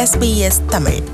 SBS Tamil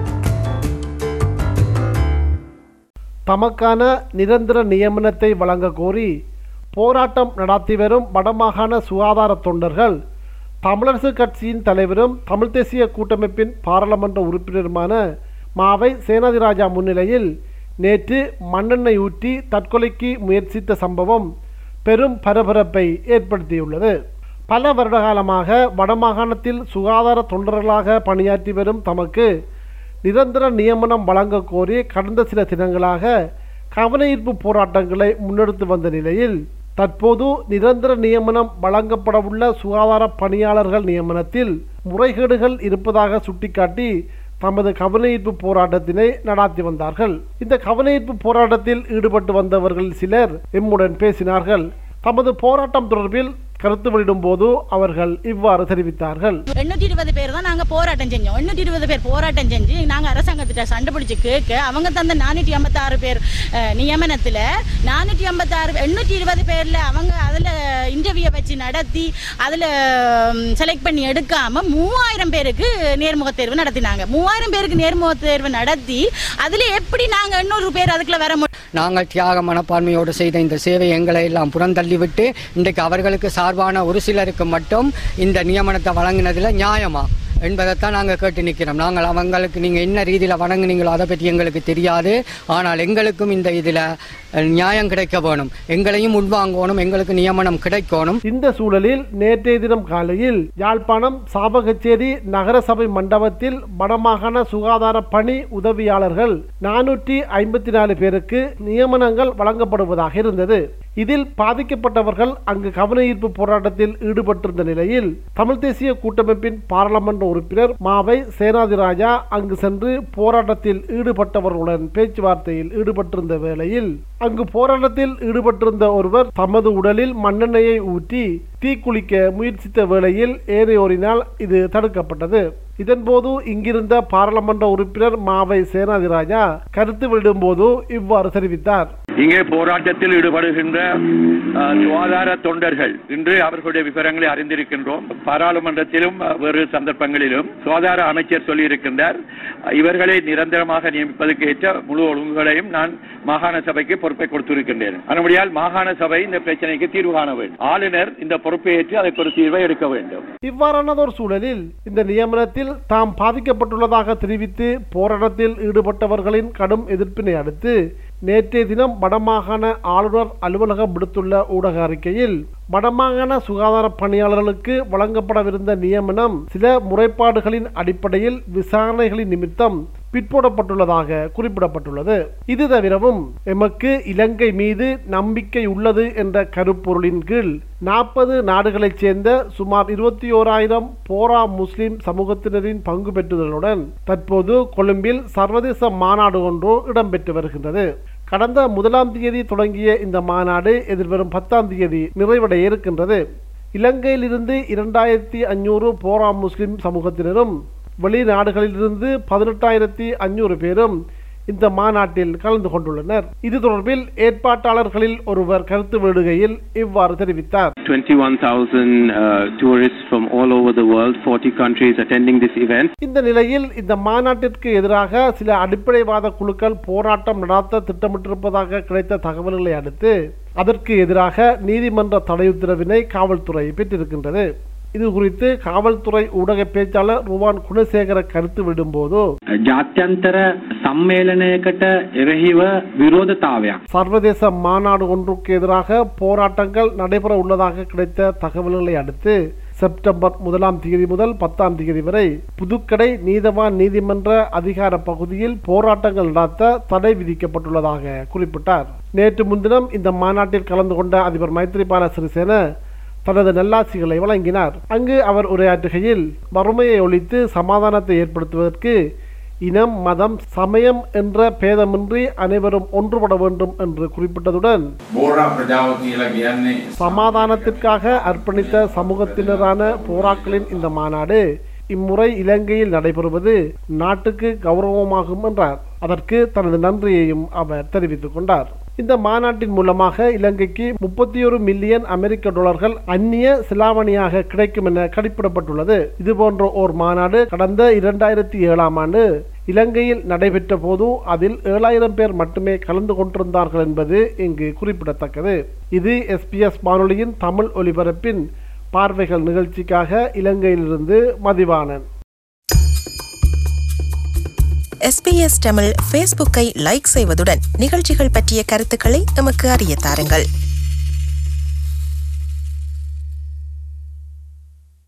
தமக்கான நிரந்தர நியமனத்தை வழங்க கோரி போராட்டம் நடத்தி வரும் வடமாகாண சுகாதார தொண்டர்கள் தமிழரசு கட்சியின் தலைவரும் தமிழ் தேசிய கூட்டமைப்பின் பாராளுமன்ற உறுப்பினருமான மாவை சேனாதிராஜா முன்னிலையில் நேற்று மண்ணெண்ணெய் ஊற்றி தற்கொலைக்கு முயற்சித்த சம்பவம் பெரும் பரபரப்பை ஏற்படுத்தியுள்ளது பல வருடகாலமாக வடமாகாணத்தில் சுகாதார தொண்டர்களாக பணியாற்றி வரும் தமக்கு நிரந்தர நியமனம் வழங்க கோரி கடந்த சில தினங்களாக கவனஈர்ப்பு போராட்டங்களை முன்னெடுத்து வந்த நிலையில் தற்போது நிரந்தர நியமனம் வழங்கப்படவுள்ள சுகாதார பணியாளர்கள் நியமனத்தில் முறைகேடுகள் இருப்பதாக சுட்டிக்காட்டி தமது கவனஈர்ப்பு போராட்டத்தினை நடாத்தி வந்தார்கள் இந்த கவனஈர்ப்பு போராட்டத்தில் ஈடுபட்டு வந்தவர்கள் சிலர் எம்முடன் பேசினார்கள் தமது போராட்டம் தொடர்பில் கருத்து வெளியிடும் போது அவர்கள் இவ்வாறு தெரிவித்தார்கள் எண்ணூற்றி இருபது பேர் தான் நாங்கள் போராட்டம் செஞ்சோம் எண்ணூற்றி இருபது பேர் போராட்டம் செஞ்சு நாங்கள் அரசாங்கத்திட்ட சண்டை பிடிச்சி கேட்க அவங்க தந்த நானூற்றி ஐம்பத்தாறு பேர் அஹ், நியமனத்தில் நானூற்றி ஐம்பத்தாறு எண்ணூற்றி இருபது பேரில் அவங்க அதில் இன்டர்வியூ வச்சு நடத்தி அதில் செலக்ட் பண்ணி எடுக்காம மூவாயிரம் பேருக்கு நேர்முக தேர்வு நடத்தினாங்க மூவாயிரம் பேருக்கு நேர்முக தேர்வு நடத்தி அதில் எப்படி நாங்கள் எண்ணூறு பேர் அதுக்குள்ள வர முடியும் நாங்கள் தியாக மனப்பான்மையோடு செய்த இந்த சேவை எங்களை எல்லாம் புறந்தள்ளிவிட்டு இன்றைக்கு அவர்களுக்கு சார்பான ஒரு சிலருக்கு மட்டும் இந்த நியமனத்தை வழங்கினதில் நியாயமா என்பதைத்தான் நாங்கள் கேட்டு நிற்கிறோம் நாங்கள் அவங்களுக்கு நீங்கள் என்ன ரீதியில் வழங்குனீங்களோ அதை பற்றி எங்களுக்கு தெரியாது ஆனால் எங்களுக்கும் இந்த இதில் நியாயம் கிடைக்க வேணும் எங்களையும் உள்வாங்கணும் எங்களுக்கு நியமனம் கிடைக்கணும் இந்த சூழலில் நேற்றைய தினம் காலையில் யாழ்ப்பாணம் சாபகச்சேரி நகரசபை மண்டபத்தில் வடமாகாண சுகாதார பணி உதவியாளர்கள் நானூற்றி ஐம்பத்தி நாலு பேருக்கு நியமனங்கள் வழங்கப்படுவதாக இருந்தது இதில் பாதிக்கப்பட்டவர்கள் அங்கு கவன ஈர்ப்பு போராட்டத்தில் ஈடுபட்டிருந்த நிலையில் தமிழ் தேசிய கூட்டமைப்பின் பாராளுமன்ற உறுப்பினர் மாவை சேனாதிராஜா அங்கு சென்று போராட்டத்தில் ஈடுபட்டவர்களுடன் பேச்சுவார்த்தையில் ஈடுபட்டிருந்த வேளையில் அங்கு போராட்டத்தில் ஈடுபட்டிருந்த ஒருவர் தமது உடலில் மண்ணெண்ணெயை ஊற்றி தீக்குளிக்க முயற்சித்த வேளையில் ஏனையோரினால் இது தடுக்கப்பட்டது இதன்போது இங்கிருந்த பாராளுமன்ற உறுப்பினர் மாவை சேனாதிராஜா கருத்து வெளியிடும்போது இவ்வாறு தெரிவித்தார் இங்கே போராட்டத்தில் ஈடுபடுகின்ற அஹ், சுகாதார தொண்டர்கள் இன்று அவர்களுடைய விவரங்களை அறிந்திருக்கின்றோம் பாராளுமன்றத்திலும் அஹ், வேறு சந்தர்ப்பங்களிலும் சுகாதார அமைச்சர் சொல்லியிருக்கின்றார் அஹ், இவர்களை நிரந்தரமாக நியமிப்பதற்கு ஏற்ற முழு ஒழுங்குகளையும் நான் மாகாண சபைக்கு பொறுப்பை கொடுத்திருக்கின்றேன் அதனுடையால் மாகாண சபை இந்த பிரச்சனைக்கு தீர்வு காண வேண்டும் ஆளுநர் இந்த பொறுப்பை ஏற்று அதற்கு ஒரு தீர்வை எடுக்க வேண்டும் இவ்வாறானதொரு சூழலில் இந்த நியமனத்தில் தாம் பாதிக்கப்பட்டுள்ளதாக தெரிவித்து போராட்டத்தில் ஈடுபட்டவர்களின் கடும் எதிர்ப்பினை அடுத்து நேற்றைய தினம் வடமாகாண ஆளுநர் அலுவலகம் விடுத்துள்ள ஊடக அறிக்கையில் வடமாகாண சுகாதார பணியாளர்களுக்கு வழங்கப்படவிருந்த நியமனம் சில முறைப்பாடுகளின் அடிப்படையில் விசாரணைகளின் நிமித்தம் பிற்போடப்பட்டுள்ளதாக குறிப்பிடப்பட்டுள்ளது இது தவிரவும் எமக்கு இலங்கை மீது நம்பிக்கை உள்ளது என்ற கருப்பொருளின் கீழ் நாற்பது நாடுகளைச் சேர்ந்த சுமார் இருபத்தி ஓராயிரம் போரா முஸ்லிம் சமூகத்தினரின் பங்கு பெற்றுதலுடன் தற்போது கொழும்பில் சர்வதேச மாநாடு ஒன்று இடம்பெற்று வருகின்றது கடந்த முதலாம் தேதி தொடங்கிய இந்த மாநாடு எதிர்வரும் பத்தாம் தேதி நிறைவடைய இருக்கின்றது இலங்கையிலிருந்து இரண்டாயிரத்தி ஐநூறு போரா முஸ்லிம் சமூகத்தினரும் வெளிநாடுகளிலிருந்து பதினெட்டாயிரத்தி ஐநூறு பேரும் இந்த மாநாட்டில் கலந்து கொண்டுள்ளனர் இது தொடர்பில் ஏற்பாட்டாளர்களில் ஒருவர் கருத்து வெளியிடுகையில் இவ்வாறு தெரிவித்தார் 21,000 uh, tourists from all over the world, 40 countries attending this event. இந்த நிலையில் இந்த மாநாட்டிற்கு எதிராக சில அடிப்படைவாத குழுக்கள் போராட்டம் நடத்த திட்டமிட்டிருப்பதாக கிடைத்த தகவல்களை அடுத்து அதற்கு எதிராக நீதிமன்ற தடை உத்தரவினை காவல்துறை பெற்றிருக்கின்றது இது குறித்து காவல்துறை ஊடக பேச்சாளர் ருவான் குணசேகர கருத்து விடும்போது ජාත්‍යන්තර සම්මේලනයකට එරෙහිව විරෝධතාවයක්. சர்வதேச மாநாடு ஒன்றுக்கு எதிராக போராட்டங்கள் நடைபெற உள்ளதாக கிடைத்த தகவல்களை அடுத்து செப்டம்பர் முதலாம் தேதி முதல் பத்தாம் தேதி வரை புதுக்கடை நீதவான் நீதிமன்ற அதிகார பகுதியில் போராட்டங்கள் நடத்த தடை விதிக்கப்பட்டுள்ளதாக குறிப்பிட்டார் நேற்று முன்தினம் இந்த மாநாட்டில் கலந்து கொண்ட அதிபர் மைத்ரிபால சிறிசேன தனது நல்லாசிகளை வழங்கினார் அங்கு அவர் உரையாற்றுகையில் வறுமையை ஒழித்து சமாதானத்தை ஏற்படுத்துவதற்கு இனம் மதம் சமயம் என்ற பேதமின்றி அனைவரும் ஒன்றுபட வேண்டும் என்று குறிப்பிட்டதுடன் බෝරා ප්‍රජාව කියලා කියන්නේ சமாதானத்திற்காக அர்ப்பணித்த சமூகத்தினரான போராக்களின் இந்த மாநாடு இம்முறை இலங்கையில் நடைபெறுவது நாட்டுக்கு கௌரவமாகும் என்றார் அதற்கு தனது நன்றியையும் அவர் தெரிவித்துக் கொண்டார் இந்த மாநாட்டின் மூலமாக இலங்கைக்கு முப்பத்தி ஒரு மில்லியன் அமெரிக்க டாலர்கள் அந்நிய செலாவணியாக கிடைக்கும் என கணிப்பிடப்பட்டுள்ளது இதுபோன்ற ஓர் மாநாடு கடந்த இரண்டாயிரத்தி ஏழாம் ஆண்டு இலங்கையில் நடைபெற்ற போது அதில் ஏழாயிரம் பேர் மட்டுமே கலந்து கொண்டிருந்தார்கள் என்பது இங்கு குறிப்பிடத்தக்கது இது எஸ்பிஎஸ் வானொலியின் தமிழ் ஒலிபரப்பின் பார்வைகள் நிகழ்ச்சிக்காக இலங்கையிலிருந்து மதிவானன் எஸ்பிஎஸ் தமிழ் ஃபேஸ்புக்கை லைக் செய்வதுடன் நிகழ்ச்சிகள் பற்றிய கருத்துக்களை எமக்கு அறிய தாருங்கள்